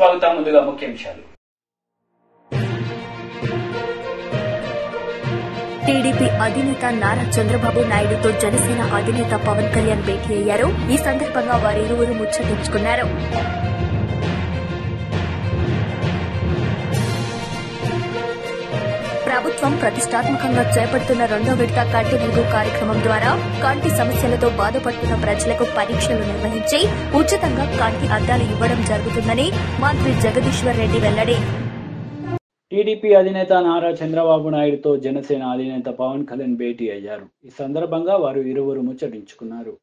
స్వాగతం ముందుగా ముఖ్యాంశాలు టీడీపీ అధినేత నారా చంద్రబాబు నాయుడుతో జనసేన అధినేత పవన్ కళ్యాణ్ భేటీ అయ్యారు ఈ సందర్భంగా వారిరువురు ముచ్చటించుకున్నారు ప్రభుత్వం ప్రతిష్టాత్మకంగా చేపడుతున్న రెండో విడత కంటి వెలుగు కార్యక్రమం ద్వారా కంటి సమస్యలతో బాధపడుతున్న ప్రజలకు పరీక్షలు నిర్వహించి ఉచితంగా కంటి అద్దాలు ఇవ్వడం జరుగుతుందని మంత్రి జగదీశ్వర్ రెడ్డి వెల్లడి టీడీపీ అధినేత నారా చంద్రబాబు నాయుడుతో జనసేన అధినేత పవన్ కళ్యాణ్ భేటీ అయ్యారు ఈ సందర్భంగా వారు ఇరువురు ముచ్చటించుకున్నారు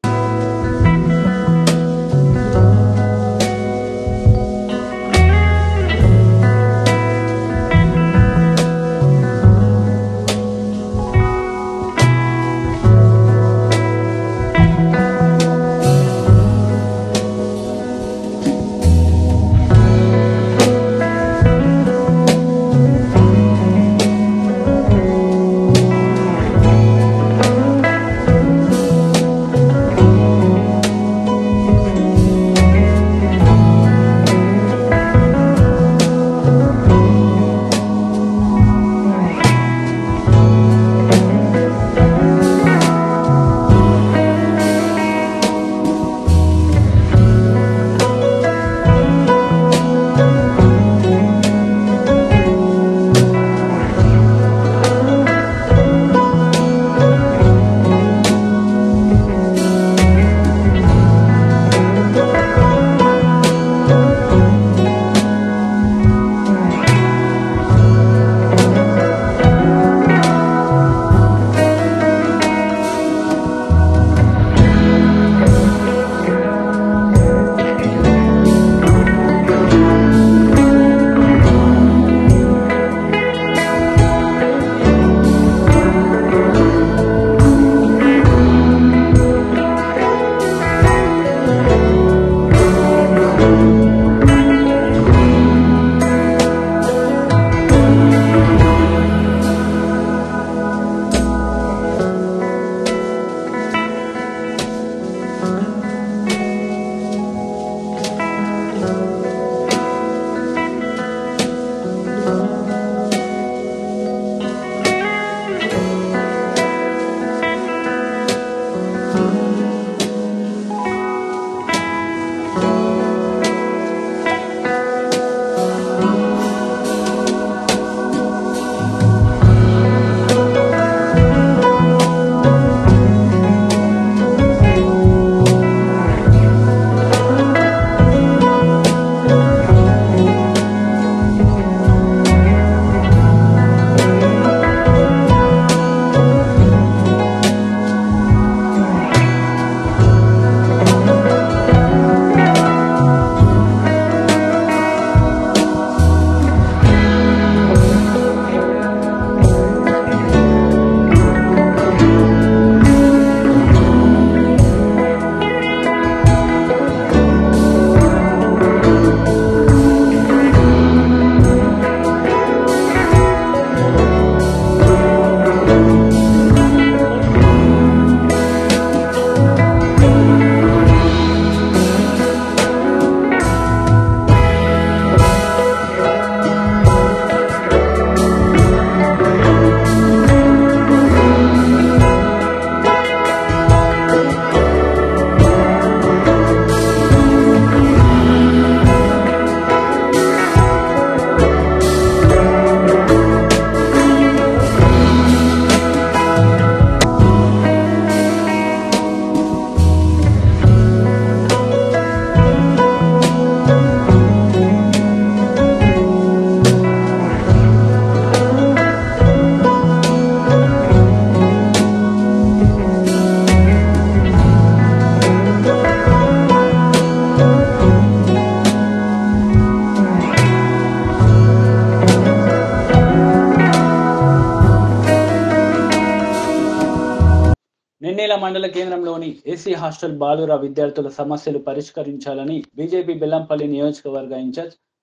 నిన్నేల మండల కేంద్రంలోని ఏసీ హాస్టల్ బాలుర విద్యార్థుల సమస్యలు పరిష్కరించాలని బీజేపీ బెల్లంపల్లి నియోజకవర్గ ఇన్ఛార్జ్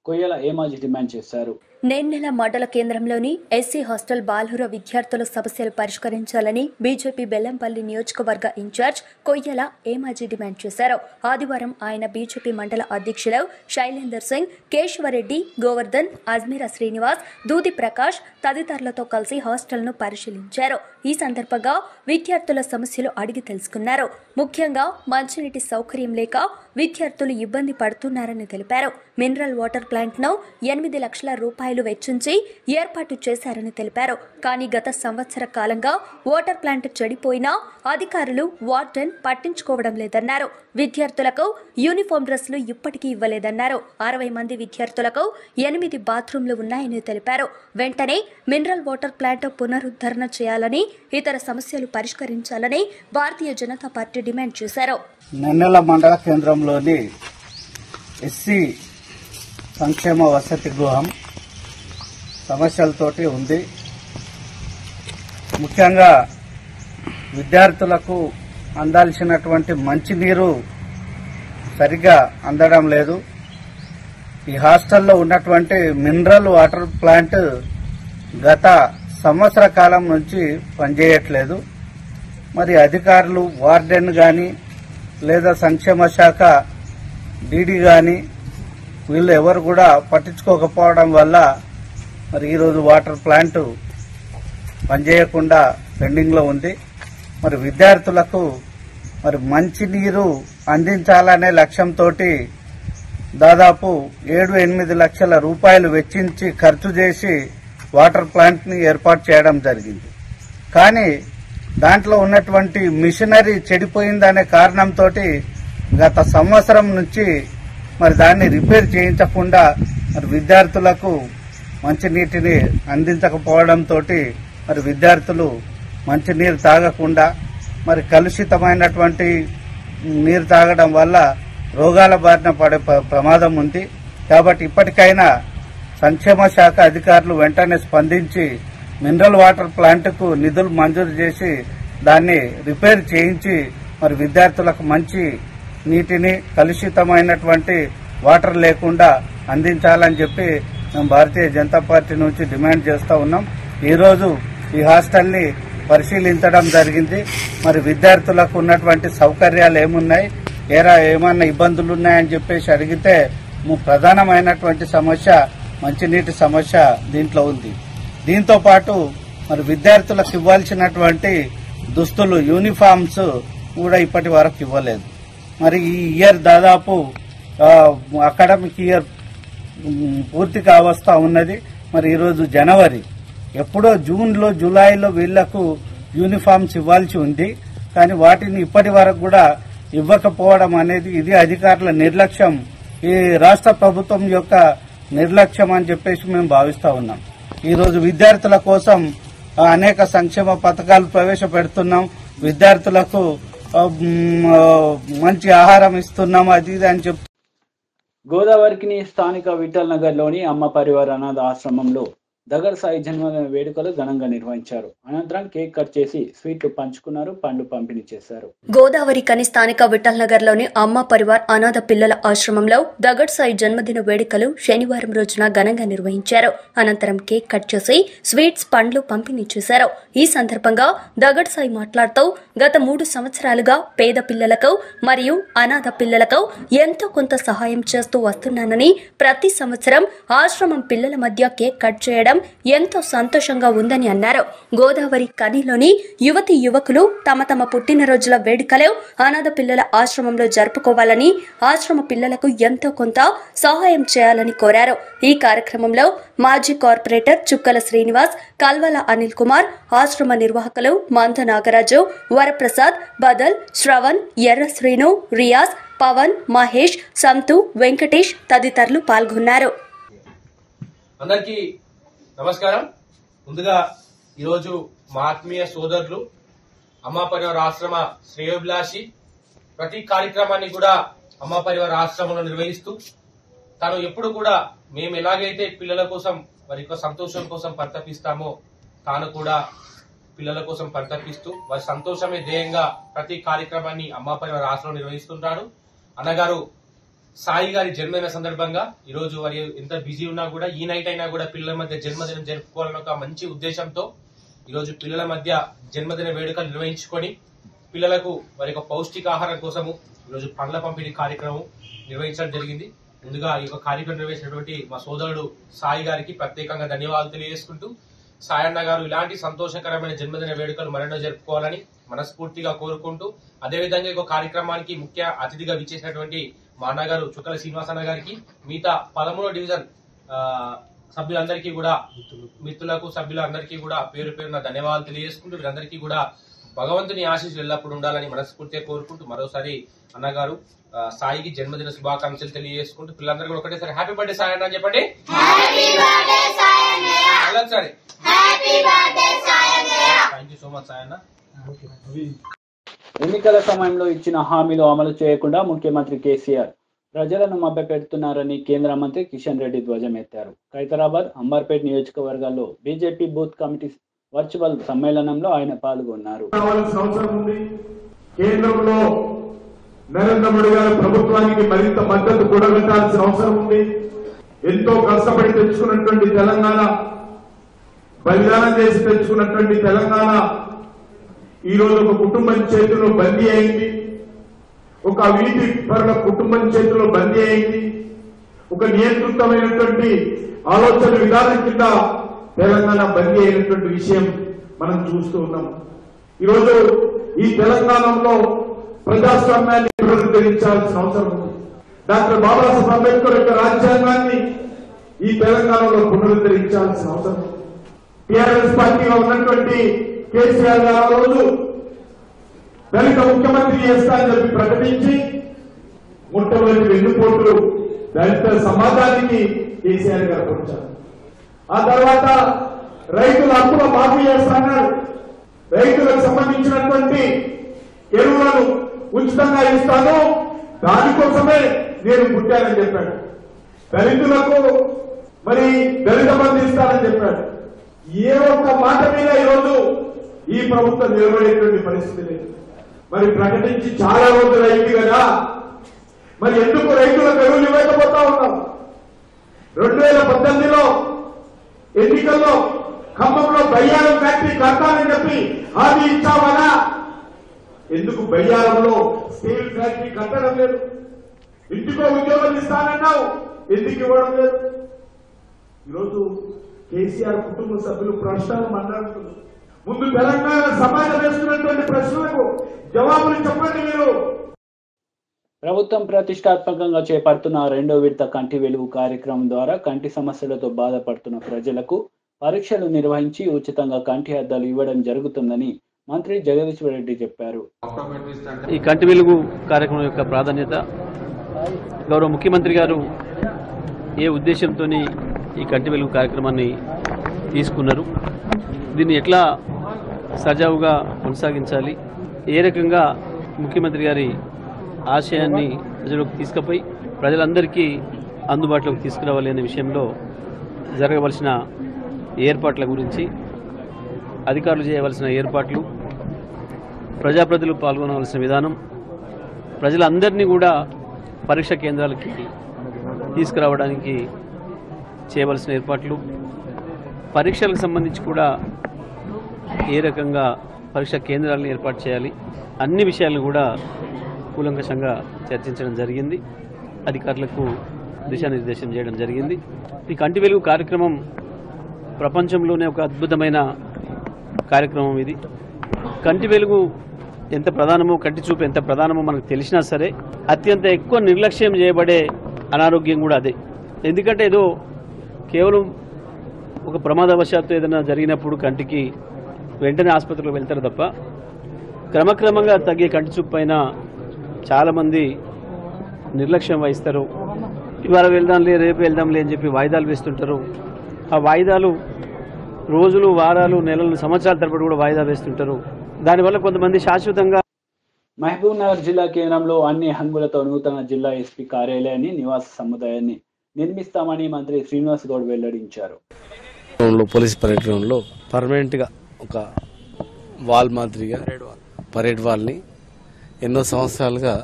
కొయ్యల ఏమాజీ డిమాండ్ చేశారు నేన్నెల మండల కేంద్రంలోని ఎస్సీ హాస్టల్ బాలుర విద్యార్థుల సమస్యలు పరిష్కరించాలని బీజేపీ బెల్లంపల్లి నియోజకవర్గ ఇన్ఛార్జ్ కొయ్యల ఏమాజీ డిమాండ్ చేశారు ఆదివారం ఆయన బీజేపీ మండల అధ్యక్షులు శైలేందర్ సింగ్ కేశవరెడ్డి గోవర్ధన్ అజ్మీరా శ్రీనివాస్ దూది ప్రకాష్ తదితరులతో కలిసి హాస్టల్ను పరిశీలించారు ఈ సందర్భంగా విద్యార్థుల సమస్యలు అడిగి తెలుసుకున్నారు ముఖ్యంగా మంచినీటి సౌకర్యం లేక విద్యార్థులు ఇబ్బంది పడుతున్నారని తెలిపారు మినరల్ వాటర్ ప్లాంట్ను ఎనిమిది లక్షల రూపాయలు వెచ్చించి ఏర్పాటు చేశారని తెలిపారు కానీ గత సంవత్సర కాలంగా వాటర్ ప్లాంట్ చెడిపోయినా అధికారులు వార్డెన్ పట్టించుకోవడం లేదన్నారు విద్యార్థులకు యూనిఫామ్ డ్రెస్లు ఇప్పటికీ ఇవ్వలేదన్నారు అరవై మంది విద్యార్థులకు ఎనిమిది బాత్రూంలు ఉన్నాయని తెలిపారు వెంటనే మినరల్ వాటర్ ప్లాంట్ పునరుద్ధరణ చేయాలని ఇతర సమస్యలు పరిష్కరించాలని భారతీయ జనతా పార్టీ డిమాండ్ చేశారు నెన్నెల మండల కేంద్రంలోని ఎస్సీ సంక్షేమ వసతి గృహం సమస్యలతోటి ఉంది ముఖ్యంగా విద్యార్థులకు అందాల్సినటువంటి మంచినీరు సరిగ్గా అందడం లేదు ఈ హాస్టల్లో ఉన్నటువంటి మినరల్ వాటర్ ప్లాంట్ గత సంవత్సర కాలం నుంచి పనిచేయట్లేదు మరి అధికారులు వార్డెన్ కానీ లేదా సంక్షేమ శాఖ డీడీ కానీ వీళ్ళు ఎవరు కూడా పట్టించుకోకపోవడం వల్ల మరి ఈరోజు వాటర్ ప్లాంట్ పనిచేయకుండా పెండింగ్లో ఉంది మరి విద్యార్థులకు మరి మంచినీరు అందించాలనే లక్ష్యంతో దాదాపు ఏడు ఎనిమిది లక్షల రూపాయలు వెచ్చించి ఖర్చు చేసి వాటర్ ప్లాంట్ని ఏర్పాటు చేయడం జరిగింది కానీ దాంట్లో ఉన్నటువంటి మిషనరీ చెడిపోయిందనే కారణంతో గత సంవత్సరం నుంచి మరి దాన్ని రిపేర్ చేయించకుండా మరి విద్యార్థులకు మంచినీటిని అందించకపోవడంతో మరి విద్యార్థులు మంచినీరు తాగకుండా మరి కలుషితమైనటువంటి నీరు తాగడం వల్ల రోగాల బారిన పడే ప్ర- ప్రమాదం ఉంది కాబట్టి ఇప్పటికైనా సంక్షేమ శాఖ అధికారులు వెంటనే స్పందించి మినరల్ వాటర్ ప్లాంట్కు నిధులు మంజూరు చేసి దాన్ని రిపేర్ చేయించి మరి విద్యార్థులకు మంచి నీటిని కలుషితమైనటువంటి వాటర్ లేకుండా అందించాలని చెప్పి మేము భారతీయ జనతా పార్టీ నుంచి డిమాండ్ చేస్తూ ఉన్నాం ఈరోజు ఈ హాస్టల్ని పరిశీలించడం జరిగింది మరి విద్యార్థులకు ఉన్నటువంటి సౌకర్యాలు ఏమున్నాయి ఏరా ఏమన్నా ఇబ్బందులు ఉన్నాయని చెప్పేసి అడిగితే ము- ప్రధానమైనటువంటి సమస్య మంచినీటి సమస్య దీంట్లో ఉంది దీంతో పాటు మరి విద్యార్థులకు ఇవ్వాల్సినటువంటి దుస్తులు యూనిఫామ్స్ కూడా ఇప్పటి వరకు ఇవ్వలేదు మరి ఈ ఇయర్ దాదాపు అకాడమిక్ ఇయర్ ఉమ్, పూర్తి కావస్తా ఉన్నది మరి ఈరోజు జనవరి ఎప్పుడో జూన్లో జూలైలో వీళ్లకు యూనిఫామ్స్ ఇవ్వాల్సి ఉంది కానీ వాటిని ఇప్పటి వరకు కూడా ఇవ్వకపోవడం అనేది ఇది అధికారుల నిర్లక్ష్యం ఈ రాష్ట్ర ప్రభుత్వం యొక్క నిర్లక్ష్యం అని చెప్పేసి మేము భావిస్తా ఉన్నాం ఈరోజు విద్యార్థుల కోసం ఆ, అనేక సంక్షేమ పథకాలు ప్రవేశపెడుతున్నాం విద్యార్థులకు ఆ, మ్, ఆ, మంచి ఆహారం ఇస్తున్నాం అది ఇది అని చెప్తూ గోదావరికిని స్థానిక విఠల్ నగర్లోని అమ్మ పరివార అనాథ ఆశ్రమంలో దగర్ సాయి జన్మదిన వేడుకలు ఘనంగా నిర్వహించారు అనంతరం కేక్ కట్ చేసి స్వీట్లు పంచుకున్నారు పండ్లు పంపిణీ చేశారు గోదావరి కని స్థానిక విఠల్ నగర్లోని అమ్మ పరివార్ అనాథ పిల్లల ఆశ్రమంలో దగడ్ సాయి జన్మదిన వేడుకలు శనివారం రోజున ఘనంగా నిర్వహించారు అనంతరం కేక్ కట్ చేసి స్వీట్స్ పండ్లు పంపిణీ చేశారు ఈ సందర్భంగా దగడ్ సాయి మాట్లాడుతూ గత మూడు సంవత్సరాలుగా పేద పిల్లలకు మరియు అనాథ పిల్లలకు ఎంతో కొంత సహాయం చేస్తూ వస్తున్నానని ప్రతి సంవత్సరం ఆశ్రమం పిల్లల మధ్య కేక్ కట్ చేయడం ఎంతో సంతోషంగా ఉందని అన్నారు గోదావరి కనిలోని యువతి యువకులు తమ తమ పుట్టినరోజుల వేడుకలు అనాథ పిల్లల ఆశ్రమంలో జరుపుకోవాలని ఆశ్రమ పిల్లలకు ఎంతో కొంత సహాయం చేయాలని కోరారు ఈ కార్యక్రమంలో మాజీ కార్పొరేటర్ చుక్కల శ్రీనివాస్ కల్వల అనిల్ కుమార్ ఆశ్రమ నిర్వాహకులు మంద నాగరాజు వరప్రసాద్ బదల్ శ్రవణ్ ఎర్ర శ్రీను రియాజ్ పవన్ మహేష్ సంతు వెంకటేష్ తదితరులు పాల్గొన్నారు అందరికీ నమస్కారం ముందుగా ఈరోజు మా ఆత్మీయ సోదరులు అమ్మా పరివార ఆశ్రమ శ్రేయోభిలాషి ప్రతి కార్యక్రమాన్ని కూడా అమ్మా పరివార ఆశ్రమంలో నిర్వహిస్తూ తను ఎప్పుడు కూడా మేము ఎలాగైతే పిల్లల కోసం వారి యొక్క సంతోషం కోసం పరితపిస్తామో తాను కూడా పిల్లల కోసం పరితపిస్తూ వారి సంతోషమే ధ్యేయంగా ప్రతి కార్యక్రమాన్ని అమ్మా పరివార ఆశ్రమం నిర్వహిస్తుంటాడు అన్నగారు సాయి గారి జన్మదిన సందర్భంగా ఈ రోజు వారి ఎంత బిజీ ఉన్నా కూడా ఈ నైట్ అయినా కూడా పిల్లల మధ్య జన్మదినం జరుపుకోవాలన్న ఒక మంచి ఉద్దేశంతో ఈ రోజు పిల్లల మధ్య జన్మదిన వేడుకలు నిర్వహించుకొని పిల్లలకు వారి యొక్క పౌష్టికాహారం కోసము ఈరోజు పండ్ల పంపిణీ కార్యక్రమం నిర్వహించడం జరిగింది ముందుగా ఈ యొక్క కార్యక్రమం నిర్వహించినటువంటి మా సోదరుడు సాయి గారికి ప్రత్యేకంగా ధన్యవాదాలు తెలియజేసుకుంటూ సాయన్న గారు ఇలాంటి సంతోషకరమైన జన్మదిన వేడుకలు మరెన్నో జరుపుకోవాలని మనస్ఫూర్తిగా కోరుకుంటూ అదేవిధంగా ఈ యొక్క కార్యక్రమానికి ముఖ్య అతిథిగా విచ్చేసినటువంటి మా అన్నగారు చుక్కల శ్రీనివాసన్న గారికి మిగతా పదమూడో డివిజన్ ఆ, సభ్యులందరికీ కూడా మిత్రులకు సభ్యులందరికీ కూడా పేరు పేరున ధన్యవాదాలు తెలియజేసుకుంటూ వీరందరికీ కూడా భగవంతుని ఆశీస్సులు ఎల్లప్పుడూ ఉండాలని మనస్ఫూర్తిగా కోరుకుంటూ మరోసారి అన్నగారు ఆ, సాయికి జన్మదిన శుభాకాంక్షలు తెలియజేసుకుంటూ పిల్లలందరూ కూడా ఒకటేసారి హ్యాపీ బర్త్డే సాయి అన్న అని చెప్పండి మళ్ళొకసారి thank you so much Sai అన్న ఎన్నికల సమయంలో ఇచ్చిన హామీలు అమలు చేయకుండా ముఖ్యమంత్రి కేసీఆర్ ప్రజలను మభ్యపెడుతున్నారని కేంద్ర మంత్రి కిషన్ రెడ్డి ధ్వజమెత్తారు ఖైతరాబాద్ అంబర్పేట్ నియోజకవర్గాల్లో బీజేపీ బూత్ కమిటీ వర్చువల్ సమ్మేళనంలో ఆయన పాల్గొన్నారు కావాల్సిన అవసరం ఉంది కేంద్రంలో నరేంద్ర మోడీ గారి ప్రభుత్వానికి మరింత మద్దతు కూడగట్టాల్సిన అవసరం ఉంది ఎంతో కష్టపడి తెచ్చుకున్నటువంటి తెలంగాణ బలిదానం చేసి తెచ్చుకున్నటువంటి తెలంగాణ ఈ రోజు ఒక కుటుంబం చేతిలో బందీ అయింది ఒక వీధి పరుల కుటుంబం చేతిలో బందీ అయింది ఒక నియంత్రితమైనటువంటి ఆలోచన విధానం కింద తెలంగాణ బందీ అయినటువంటి విషయం మనం చూస్తూ ఉన్నాం ఈరోజు ఈ తెలంగాణలో ప్రజాస్వామ్యాన్ని పునరుద్ధరించాల్సిన అవసరం ఉంది డాక్టర్ బాబాసాహెబ్ అంబేద్కర్ యొక్క రాజ్యాంగాన్ని ఈ తెలంగాణలో పునరుద్ధరించాల్సిన అవసరం ఉంది టీఆర్ఎస్ పార్టీలో ఉన్నటువంటి కేసీఆర్ గారు ఆ రోజు దళిత ముఖ్యమంత్రి చేస్తా అని చెప్పి ప్రకటించి మొట్టమొదటి వెన్నుపోట్లు దళిత సమాజానికి కేసీఆర్ గారు పొడిచారు ఆ తర్వాత రైతుల హక్కుల మాఫీ చేస్తాన్నారు రైతులకు సంబంధించినటువంటి ఎరువులను ఉచితంగా ఇస్తాను దానికోసమే నేను పుట్టానని చెప్పాడు దళితులకు మరి దళిత బంధు ఇస్తానని చెప్పాడు ఏ ఒక్క మాట మీద ఈరోజు ఈ ప్రభుత్వం నిలబడేటువంటి పరిస్థితి లేదు మరి ప్రకటించి చాలా రోజులు అయింది కదా మరి ఎందుకు రైతులకు ఎరువులు ఇవ్వకపోతా ఉన్నాం రెండు వేల పద్దెనిమిదిలో ఎన్నికల్లో ఖమ్మంలో బయ్యారం ఫ్యాక్టరీ కడతానని చెప్పి హామీ ఇచ్చామనా ఎందుకు బయ్యారంలో స్టీల్ ఫ్యాక్టరీ కట్టడం లేదు ఇంటికో ఉద్యోగం ఇస్తానన్నావు ఎందుకు ఇవ్వడం లేదు ఈరోజు కేసీఆర్ కుటుంబ సభ్యులు ప్రశ్నలు మాట్లాడుతున్నారు ముందు తెలంగాణ సమాజం వేస్తున్నటువంటి ప్రశ్నలకు జవాబులు చెప్పండి మీరు ప్రభుత్వం ప్రతిష్టాత్మకంగా చేపడుతున్న రెండో విడత కంటి వెలుగు కార్యక్రమం ద్వారా కంటి సమస్యలతో బాధపడుతున్న ప్రజలకు పరీక్షలు నిర్వహించి ఉచితంగా కంటి అద్దాలు ఇవ్వడం జరుగుతుందని మంత్రి జగదీశ్వర్ రెడ్డి చెప్పారు ఈ కంటి వెలుగు కార్యక్రమం యొక్క ప్రాధాన్యత గౌరవ ముఖ్యమంత్రి గారు ఏ ఉద్దేశంతో ఈ కంటి వెలుగు కార్యక్రమాన్ని తీసుకున్నారు దీన్ని ఎట్లా సజావుగా కొనసాగించాలి ఏ రకంగా ముఖ్యమంత్రి గారి ఆశయాన్ని ప్రజలకు తీసుకుపోయి ప్రజలందరికీ అందుబాటులోకి తీసుకురావాలి అనే విషయంలో జరగవలసిన ఏర్పాట్ల గురించి అధికారులు చేయవలసిన ఏర్పాట్లు ప్రజాప్రతినిధులు పాల్గొనవలసిన విధానం ప్రజలందరినీ కూడా పరీక్ష కేంద్రాలకి తీసుకురావడానికి చేయవలసిన ఏర్పాట్లు పరీక్షలకు సంబంధించి కూడా ఏ రకంగా పరీక్ష కేంద్రాలను ఏర్పాటు చేయాలి అన్ని విషయాలను కూడా కూలంకషంగా చర్చించడం జరిగింది అధికారులకు దిశానిర్దేశం చేయడం జరిగింది ఈ కంటి వెలుగు కార్యక్రమం ప్రపంచంలోనే ఒక అద్భుతమైన కార్యక్రమం ఇది కంటి వెలుగు ఎంత ప్రధానమో కంటి చూపు ఎంత ప్రధానమో మనకు తెలిసినా సరే అత్యంత ఎక్కువ నిర్లక్ష్యం చేయబడే అనారోగ్యం కూడా అదే ఎందుకంటే ఏదో కేవలం ఒక ప్రమాదవశాత్తు ఏదైనా జరిగినప్పుడు కంటికి వెంటనే ఆసుపత్రికి వెళ్తారు తప్ప క్రమక్రమంగా తగ్గే కంటి చూపు పైన చాలామంది నిర్లక్ష్యం వహిస్తారు ఇవాళ వెళ్దాంలే రేపు వెళ్దాంలే అని చెప్పి వాయిదాలు వేస్తుంటారు ఆ వాయిదాలు రోజులు వారాలు నెలలు సంవత్సరాల తరబడి కూడా వాయిదా వేస్తుంటారు దానివల్ల కొంతమంది శాశ్వతంగా మహబూబ్ నగర్ జిల్లా కేంద్రంలో అన్ని హంగులతో నూతన జిల్లా ఎస్పీ కార్యాలయాన్ని నివాస సముదాయాన్ని నిర్మిస్తామని మంత్రి శ్రీనివాస్ గౌడ్ వెల్లడించారు లో పోలీస్ పరేడ్ గ్రౌండ్ లో పర్మనెంట్ గా ఒక వాల్ మాదిరిగా పరేడ్ వాల్ ని ఎన్నో సంవత్సరాలుగా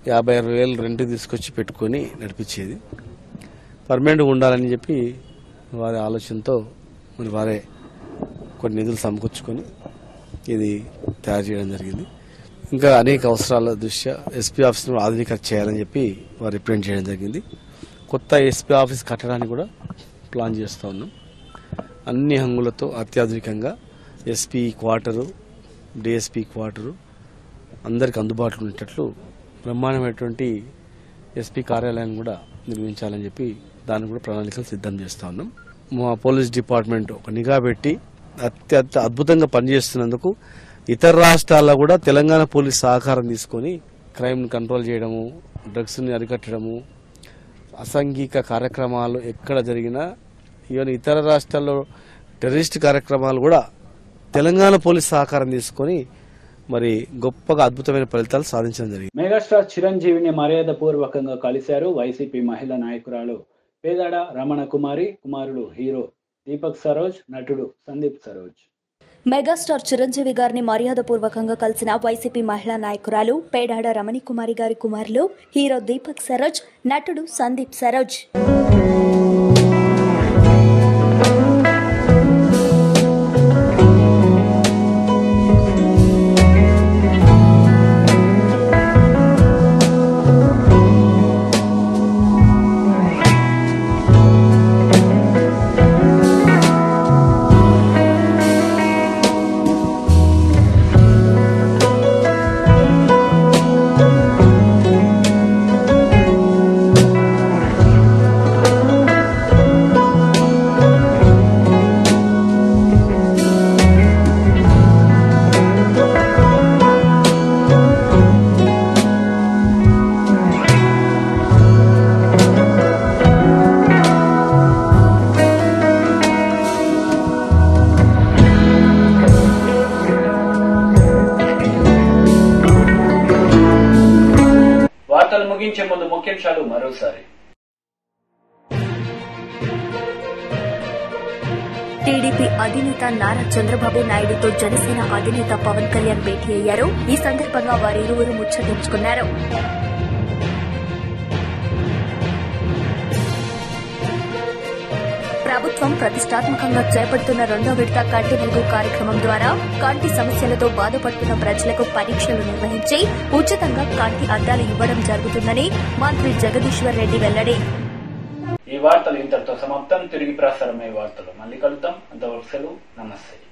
యాభై అరవై వేలు రెంట్ తీసుకొచ్చి పెట్టుకొని నడిపించేది పర్మనెంట్గా ఉండాలని చెప్పి వారి ఆలోచనతో మరి వారే కొన్ని నిధులు సమకూర్చుకొని ఇది తయారు చేయడం జరిగింది ఇంకా అనేక అవసరాల దృష్ట్యా ఎస్పీ ఆఫీస్ను ఆధునీకరణ చేయాలని చెప్పి వారు రిప్రజెంట్ చేయడం జరిగింది కొత్త ఎస్పీ ఆఫీస్ కట్టడానికి కూడా ప్లాన్ చేస్తూ ఉన్నాం అన్ని హంగులతో అత్యాధునికంగా ఎస్పీ క్వార్టరు డిఎస్పీ క్వార్టరు అందరికి అందుబాటులో ఉండేటట్లు బ్రహ్మాండమైనటువంటి ఎస్పీ కార్యాలయాన్ని కూడా నిర్మించాలని చెప్పి దాన్ని కూడా ప్రణాళికలు సిద్ధం చేస్తా ఉన్నాం మా పోలీస్ డిపార్ట్మెంట్ ఒక నిఘా పెట్టి అత్యంత అద్భుతంగా పనిచేస్తున్నందుకు ఇతర రాష్ట్రాల్లో కూడా తెలంగాణ పోలీస్ సహకారం తీసుకొని క్రైమ్ కంట్రోల్ చేయడము డ్రగ్స్ని అరికట్టడము అసాంఘిక కార్యక్రమాలు ఎక్కడ జరిగినా ఈవెన్ ఇతర రాష్ట్రాల్లో టెర్రరిస్ట్ కార్యక్రమాలు కూడా తెలంగాణ పోలీస్ సహకారం తీసుకొని మరి గొప్పగా అద్భుతమైన ఫలితాలు సాధించడం జరిగింది మెగాస్టార్ చిరంజీవిని మర్యాద పూర్వకంగా కలిశారు వైసీపీ మహిళా నాయకురాలు పేదాడ రమణ కుమారి కుమారుడు హీరో దీపక్ సరోజ్ నటుడు సందీప్ సరోజ్ మెగాస్టార్ చిరంజీవి గారిని మర్యాదపూర్వకంగా కలిసిన వైసీపీ మహిళా నాయకురాలు పేడాడ రమణి కుమారి గారి కుమారులు హీరో దీపక్ సరోజ్ నటుడు సందీప్ సరోజ్ వార్తలు ముగించే ముందు ముఖ్యాంశాలు మరోసారి టీడీపీ అధినేత నారా చంద్రబాబు నాయుడుతో జనసేన అధినేత పవన్ కళ్యాణ్ భేటీ అయ్యారు ఈ సందర్భంగా వారిరువురు ముచ్చటించుకున్నారు ప్రభుత్వం ప్రతిష్టాత్మకంగా చేపడుతున్న రెండో విడత కంటి వెలుగు కార్యక్రమం ద్వారా కంటి సమస్యలతో బాధపడుతున్న ప్రజలకు పరీక్షలు నిర్వహించి ఉచితంగా కంటి అద్దాలు ఇవ్వడం జరుగుతుందని మంత్రి జగదీశ్వర్ రెడ్డి వెల్లడి ఈ వార్తలు ఇంతటితో సమాప్తం తిరిగి ప్రసారమయ్యే వార్తలు మళ్ళీ కలుద్దాం అంతవరకు సెలవు నమస్తే